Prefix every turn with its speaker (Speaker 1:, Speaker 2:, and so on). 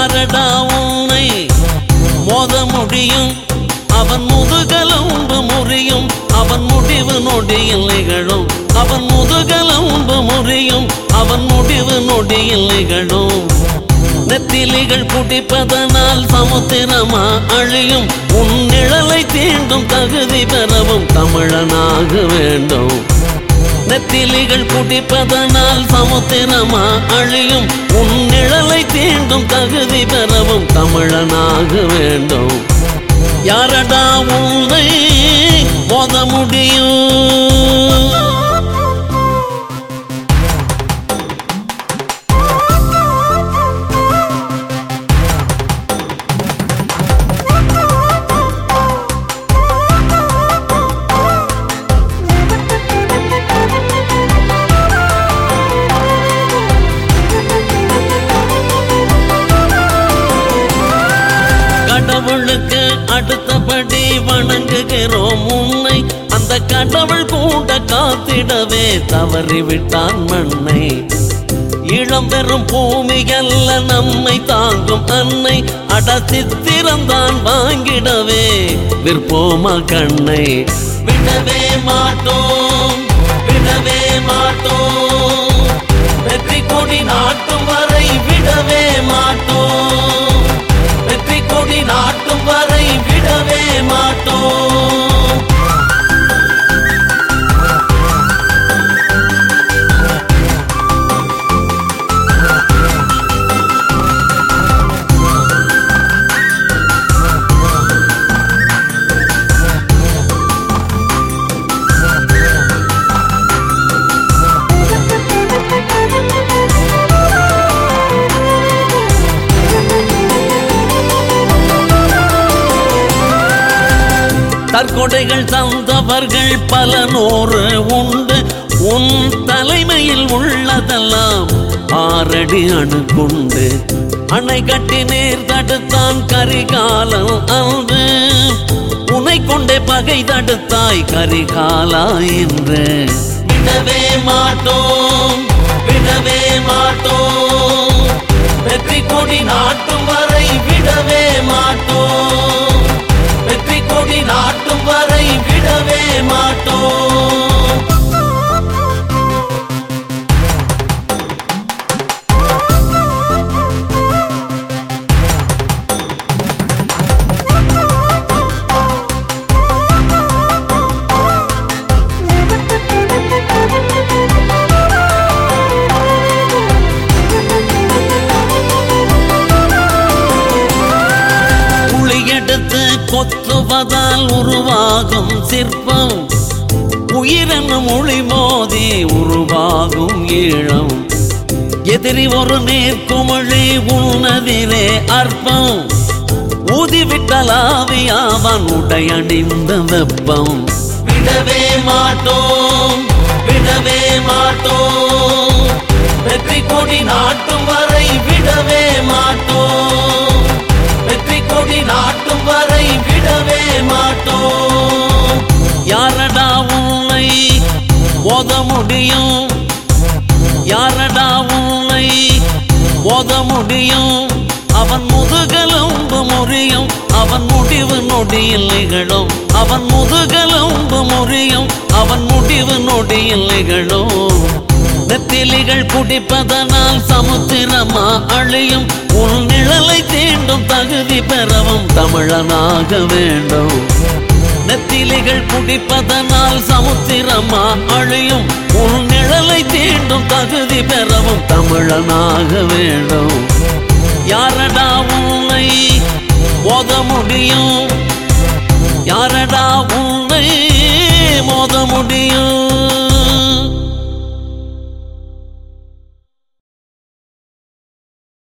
Speaker 1: யாரடா உன்னை மோத முடியும் அவன் முதுகலம்பு முறியும் அவன் முடிவு நொடியில் நிகழும் அவன் முதுகலம்பு முறியும் அவன் முடிவு நொடியில் நிகழும் நெத்திலிகள் குடிப்பதனால் சமுத்திரமா அழியும் உன் நிழலை தீண்டும் தகுதி பெறவும் தமிழனாக வேண்டும் நெத்திலிகள் குடிப்பதனால் சமுத்திரமா அழியும் உன் நிழலை தீண்டும் தகுதி பெறவும் தமிழனாக வேண்டும் யாரடா உன்னை மோத முடியும் கடவுளுக்கு அடுத்தபடி வணங்குகிறோம் உன்னை அந்த கடவுள் கூட காத்திடவே தவறிவிட்டான் மண்ணை இளம் பெறும் பூமியல்ல நம்மை தாங்கும் அன்னை அடசித்திரந்தான் வாங்கிடவே விற்போமா கண்ணை விடவே மாட்டோம் விடவே மாட்டோம் வெற்றி கொடி நாட்டும் வரை விடவே மாட்டோம் வெற்றி கொடி நாட்டும் வரை விடவே மாட்டோம் தற்கொடைகள் தந்தவர்கள் பல நூறு உண்டு உன் தலைமையில் உள்ளதெல்லாம் ஆறடி அணுகுண்டு அணை கட்டி நீர் தடுத்தான் கரிகாலம் அன்று உனை கொண்டே பகை தடுத்தாய் கரிகாலா என்று விடவே மாட்டோம் விடவே மாட்டோம் வெற்றி கொடி நாட்டும் வரை விடவே மாட்டோம் வெற்றி கொடி நாட்டும் வரை விடவே மாட்டோம் புளி எடுத்து கொத்துவதால் உருவாகும் சிற்பம் உயிரென்னும் ஒளி மோதி உருவாகும் ஈழம் எதிரி ஒரு நேர்குமழி உன்னதிலே அற்பம் ஊதிவிட்டலாவியாவன் உடையணிந்த வெப்பம் விடவே மாட்டோம் விடவே மாட்டோம் வெற்றி கொடி நாட்டும் வரை விடவே மாட்டோம் வெற்றி கொடி நாட்டும் வரை விடவே மாட்டோம் யாரடா உன்னை ஓத முடியும் யாரடா உன்னை ஓத முடியும் அவன் முதுகெலும்பு முறியும் அவன் முடிவு நொடியில் நிகழும் அவன் முதுகெலும்பு முறியும் அவன் முடிவு நொடியில் நிகழும் நெத்திலிகள் குடிப்பதனால் சமுத்திரமா அழியும் உன் நிழலை தீண்டும் தகுதி பெறவும் தமிழனாக வேண்டும் நெத்திலிகள் குடிப்பதனால் சமுத்திரமா அழியும் உன் நிழலை தீண்டும் தகுதி பெறவும் தமிழனாக வேண்டும்